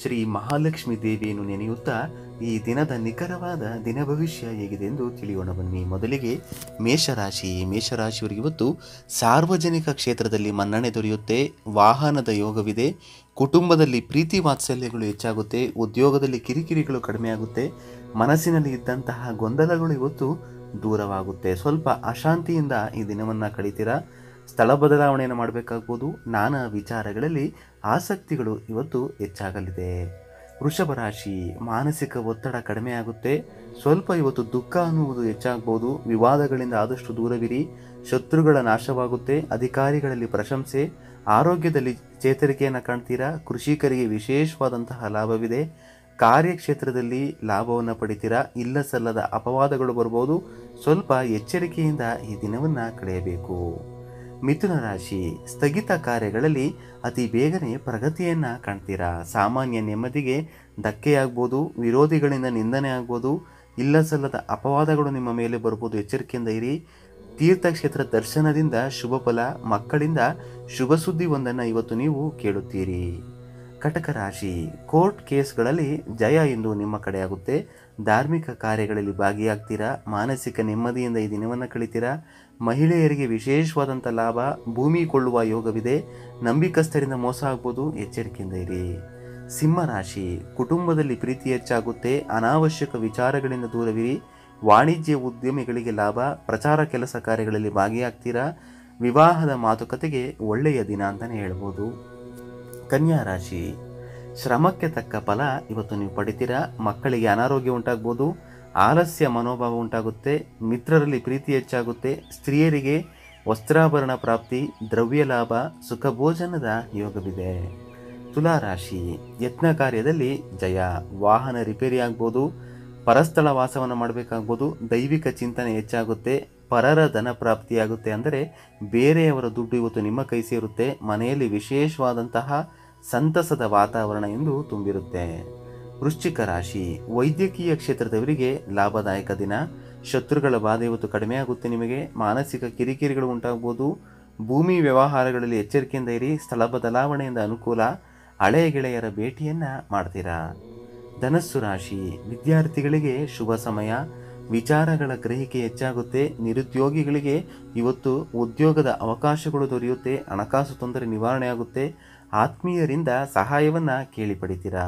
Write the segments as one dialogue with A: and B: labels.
A: ಶ್ರೀ ಮಹಾಲಕ್ಷ್ಮಿ ದೇವಿಯನ್ನು ನೆನೆಯುತ್ತಾ ಈ ದಿನದ ನಿಖರವಾದ ದಿನ ಭವಿಷ್ಯ ಹೇಗಿದೆ ಎಂದು ತಿಳಿಯೋಣ ಬನ್ನಿ ಮೊದಲಿಗೆ ಮೇಷರಾಶಿ ಮೇಷರಾಶಿಯವರಿಗೆ ಇವತ್ತು ಸಾರ್ವಜನಿಕ ಕ್ಷೇತ್ರದಲ್ಲಿ ಮನ್ನಣೆ ದೊರೆಯುತ್ತೆ ವಾಹನದ ಯೋಗವಿದೆ ಕುಟುಂಬದಲ್ಲಿ ಪ್ರೀತಿ ವಾತ್ಸಲ್ಯಗಳು ಹೆಚ್ಚಾಗುತ್ತೆ ಉದ್ಯೋಗದಲ್ಲಿ ಕಿರಿಕಿರಿಗಳು ಕಡಿಮೆಯಾಗುತ್ತೆ ಮನಸ್ಸಿನಲ್ಲಿ ಇದ್ದಂತಹ ಗೊಂದಲಗಳು ಇವತ್ತು ದೂರವಾಗುತ್ತೆ ಸ್ವಲ್ಪ ಅಶಾಂತಿಯಿಂದ ಈ ದಿನವನ್ನು ಕಳೀತೀರಾ ಸ್ಥಳ ಬದಲಾವಣೆಯನ್ನು ಮಾಡಬೇಕಾಗ್ಬೋದು ನಾನಾ ವಿಚಾರಗಳಲ್ಲಿ ಆಸಕ್ತಿಗಳು ಇವತ್ತು ಹೆಚ್ಚಾಗಲಿದೆ ವೃಷಭ ರಾಶಿ ಮಾನಸಿಕ ಒತ್ತಡ ಕಡಿಮೆ ಆಗುತ್ತೆ ಸ್ವಲ್ಪ ಇವತ್ತು ದುಃಖ ಅನ್ನುವುದು ಹೆಚ್ಚಾಗ್ಬೋದು ವಿವಾದಗಳಿಂದ ಆದಷ್ಟು ದೂರವಿರಿ ಶತ್ರುಗಳ ನಾಶವಾಗುತ್ತೆ ಅಧಿಕಾರಿಗಳಲ್ಲಿ ಪ್ರಶಂಸೆ ಆರೋಗ್ಯದಲ್ಲಿ ಚೇತರಿಕೆಯನ್ನು ಕಾಣ್ತೀರಾ ಕೃಷಿಕರಿಗೆ ವಿಶೇಷವಾದಂತಹ ಲಾಭವಿದೆ ಕಾರ್ಯಕ್ಷೇತ್ರದಲ್ಲಿ ಲಾಭವನ್ನು ಪಡಿತೀರಾ ಇಲ್ಲ ಸಲ್ಲದ ಅಪವಾದಗಳು ಬರ್ಬೋದು ಸ್ವಲ್ಪ ಎಚ್ಚರಿಕೆಯಿಂದ ಈ ದಿನವನ್ನು ಕಳೆಯಬೇಕು ಮಿಥುನ ರಾಶಿ ಸ್ಥಗಿತ ಕಾರ್ಯಗಳಲ್ಲಿ ಅತಿ ಬೇಗನೆ ಪ್ರಗತಿಯನ್ನು ಕಾಣ್ತೀರಾ ಸಾಮಾನ್ಯ ನೆಮ್ಮದಿಗೆ ಧಕ್ಕೆಯಾಗ್ಬೋದು ವಿರೋಧಿಗಳಿಂದ ನಿಂದನೆ ಆಗ್ಬೋದು ಇಲ್ಲ ಸಲ್ಲದ ಅಪವಾದಗಳು ನಿಮ್ಮ ಮೇಲೆ ಬರ್ಬೋದು ಎಚ್ಚರಿಕೆಯಿಂದ ಇರಿ ತೀರ್ಥಕ್ಷೇತ್ರ ದರ್ಶನದಿಂದ ಶುಭ ಫಲ ಮಕ್ಕಳಿಂದ ಶುಭ ಸುದ್ದಿ ಒಂದನ್ನು ಇವತ್ತು ನೀವು ಕೇಳುತ್ತೀರಿ ಕಟಕ ರಾಶಿ ಕೋರ್ಟ್ ಕೇಸ್ಗಳಲ್ಲಿ ಜಯ ಎಂದು ನಿಮ್ಮ ಕಡೆಯಾಗುತ್ತೆ ಧಾರ್ಮಿಕ ಕಾರ್ಯಗಳಲ್ಲಿ ಭಾಗಿಯಾಗ್ತೀರಾ ಮಾನಸಿಕ ನೆಮ್ಮದಿಯಿಂದ ಈ ದಿನವನ್ನು ಕಳಿತೀರಾ ಮಹಿಳೆಯರಿಗೆ ವಿಶೇಷವಾದಂಥ ಲಾಭ ಭೂಮಿ ಕೊಳ್ಳುವ ಯೋಗವಿದೆ ನಂಬಿಕಸ್ಥರಿಂದ ಮೋಸ ಆಗ್ಬೋದು ಎಚ್ಚರಿಕೆಯಿಂದ ಇರಿ ಸಿಂಹ ರಾಶಿ ಕುಟುಂಬದಲ್ಲಿ ಪ್ರೀತಿ ಹೆಚ್ಚಾಗುತ್ತೆ ಅನಾವಶ್ಯಕ ವಿಚಾರಗಳಿಂದ ದೂರವಿರಿ ವಾಣಿಜ್ಯ ಉದ್ಯಮಿಗಳಿಗೆ ಲಾಭ ಪ್ರಚಾರ ಕೆಲಸ ಕಾರ್ಯಗಳಲ್ಲಿ ಭಾಗಿಯಾಗ್ತೀರಾ ವಿವಾಹದ ಮಾತುಕತೆಗೆ ಒಳ್ಳೆಯ ದಿನ ಅಂತಲೇ ಹೇಳ್ಬೋದು ಕನ್ಯಾ ರಾಶಿ ಶ್ರಮಕ್ಕೆ ತಕ್ಕ ಫಲ ಇವತ್ತು ನೀವು ಪಡಿತೀರಾ ಮಕ್ಕಳಿಗೆ ಅನಾರೋಗ್ಯ ಉಂಟಾಗ್ಬೋದು ಆಲಸ್ಯ ಮನೋಭಾವ ಉಂಟಾಗುತ್ತೆ ಮಿತ್ರರಲ್ಲಿ ಪ್ರೀತಿ ಹೆಚ್ಚಾಗುತ್ತೆ ಸ್ತ್ರೀಯರಿಗೆ ವಸ್ತ್ರಾಭರಣ ಪ್ರಾಪ್ತಿ ದ್ರವ್ಯ ಲಾಭ ಸುಖ ಭೋಜನದ ಯೋಗವಿದೆ ತುಲಾ ರಾಶಿ ಯತ್ನ ಕಾರ್ಯದಲ್ಲಿ ಜಯ ವಾಹನ ರಿಪೇರಿ ಆಗ್ಬೋದು ಪರಸ್ಥಳ ವಾಸವನ್ನು ಮಾಡಬೇಕಾಗ್ಬೋದು ದೈವಿಕ ಚಿಂತನೆ ಹೆಚ್ಚಾಗುತ್ತೆ ಪರರ ಧನ ಪ್ರಾಪ್ತಿಯಾಗುತ್ತೆ ಅಂದರೆ ಬೇರೆಯವರ ದುಡ್ಡು ಇವತ್ತು ನಿಮ್ಮ ಕೈ ಸೇರುತ್ತೆ ಮನೆಯಲ್ಲಿ ವಿಶೇಷವಾದಂತಹ ಸಂತಸದ ವಾತಾವರಣ ಎಂದು ತುಂಬಿರುತ್ತೆ ವೃಶ್ಚಿಕ ರಾಶಿ ವೈದ್ಯಕೀಯ ಕ್ಷೇತ್ರದವರಿಗೆ ಲಾಭದಾಯಕ ದಿನ ಶತ್ರುಗಳ ಬಾಧೆ ಇವತ್ತು ಕಡಿಮೆಯಾಗುತ್ತೆ ನಿಮಗೆ ಮಾನಸಿಕ ಕಿರಿಕಿರಿಗಳು ಉಂಟಾಗ್ಬೋದು ಭೂಮಿ ವ್ಯವಹಾರಗಳಲ್ಲಿ ಎಚ್ಚರಿಕೆಯಿಂದ ಇರಿ ಸ್ಥಳ ಬದಲಾವಣೆಯಿಂದ ಅನುಕೂಲ ಹಳೆಯ ಗೆಳೆಯರ ಭೇಟಿಯನ್ನು ಮಾಡ್ತೀರಾ ಧನಸ್ಸು ರಾಶಿ ವಿದ್ಯಾರ್ಥಿಗಳಿಗೆ ಶುಭ ಸಮಯ ವಿಚಾರಗಳ ಗ್ರಹಿಕೆ ಹೆಚ್ಚಾಗುತ್ತೆ ನಿರುದ್ಯೋಗಿಗಳಿಗೆ ಇವತ್ತು ಉದ್ಯೋಗದ ಅವಕಾಶಗಳು ದೊರೆಯುತ್ತೆ ಹಣಕಾಸು ತೊಂದರೆ ನಿವಾರಣೆ ಆಗುತ್ತೆ ಆತ್ಮೀಯರಿಂದ ಸಹಾಯವನ್ನು ಕೇಳಿ ಪಡಿತೀರಾ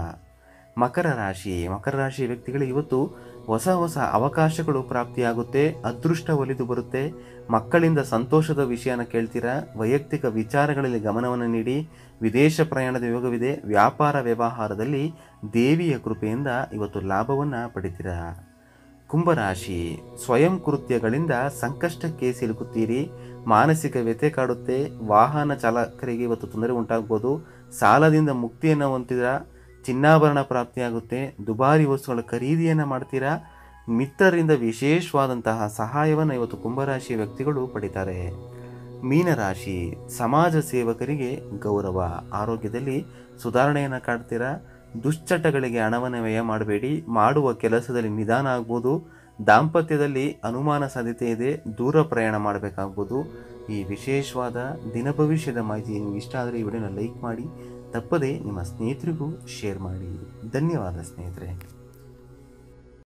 A: ಮಕರ ರಾಶಿ ಮಕರ ರಾಶಿ ವ್ಯಕ್ತಿಗಳಿಗೆ ಇವತ್ತು ಹೊಸ ಹೊಸ ಅವಕಾಶಗಳು ಪ್ರಾಪ್ತಿಯಾಗುತ್ತೆ ಅದೃಷ್ಟ ಒಲಿದು ಬರುತ್ತೆ ಮಕ್ಕಳಿಂದ ಸಂತೋಷದ ವಿಷಯನ ಕೇಳ್ತೀರಾ ವೈಯಕ್ತಿಕ ವಿಚಾರಗಳಲ್ಲಿ ಗಮನವನ್ನು ನೀಡಿ ವಿದೇಶ ಪ್ರಯಾಣದ ಯೋಗವಿದೆ ವ್ಯಾಪಾರ ವ್ಯವಹಾರದಲ್ಲಿ ದೇವಿಯ ಕೃಪೆಯಿಂದ ಇವತ್ತು ಲಾಭವನ್ನು ಪಡಿತೀರಾ ಕುಂಭರಾಶಿ ಸ್ವಯಂ ಕೃತ್ಯಗಳಿಂದ ಸಂಕಷ್ಟಕ್ಕೆ ಸಿಲುಕುತ್ತೀರಿ ಮಾನಸಿಕ ವ್ಯಥೆ ಕಾಡುತ್ತೆ ವಾಹನ ಚಾಲಕರಿಗೆ ಇವತ್ತು ತೊಂದರೆ ಉಂಟಾಗ್ಬೋದು ಸಾಲದಿಂದ ಮುಕ್ತಿಯನ್ನು ಹೊಂದಿದ ಚಿನ್ನಾಭರಣ ಪ್ರಾಪ್ತಿಯಾಗುತ್ತೆ ದುಬಾರಿ ವಸ್ತುಗಳ ಖರೀದಿಯನ್ನು ಮಾಡ್ತೀರಾ ಮಿತ್ರರಿಂದ ವಿಶೇಷವಾದಂತಹ ಸಹಾಯವನ್ನು ಇವತ್ತು ಕುಂಭರಾಶಿಯ ವ್ಯಕ್ತಿಗಳು ಪಡಿತಾರೆ ಮೀನರಾಶಿ ಸಮಾಜ ಸೇವಕರಿಗೆ ಗೌರವ ಆರೋಗ್ಯದಲ್ಲಿ ಸುಧಾರಣೆಯನ್ನು ಕಾಡ್ತೀರಾ ದುಶ್ಚಟಗಳಿಗೆ ಹಣವನ್ನು ವ್ಯಯ ಮಾಡಬೇಡಿ ಮಾಡುವ ಕೆಲಸದಲ್ಲಿ ನಿಧಾನ ಆಗ್ಬೋದು ದಾಂಪತ್ಯದಲ್ಲಿ ಅನುಮಾನ ಸಾಧ್ಯತೆ ಇದೆ ದೂರ ಪ್ರಯಾಣ ಮಾಡಬೇಕಾಗ್ಬೋದು ಈ ವಿಶೇಷವಾದ ದಿನ ಭವಿಷ್ಯದ ಮಾಹಿತಿ ನಿಮ್ಗೆ ಇಷ್ಟ ಆದರೆ ಈ ವಿಡಿಯೋನ ಲೈಕ್ ಮಾಡಿ ತಪ್ಪದೇ ನಿಮ್ಮ ಸ್ನೇಹಿತರಿಗೂ ಶೇರ್ ಮಾಡಿ ಧನ್ಯವಾದ ಸ್ನೇಹಿತರೆ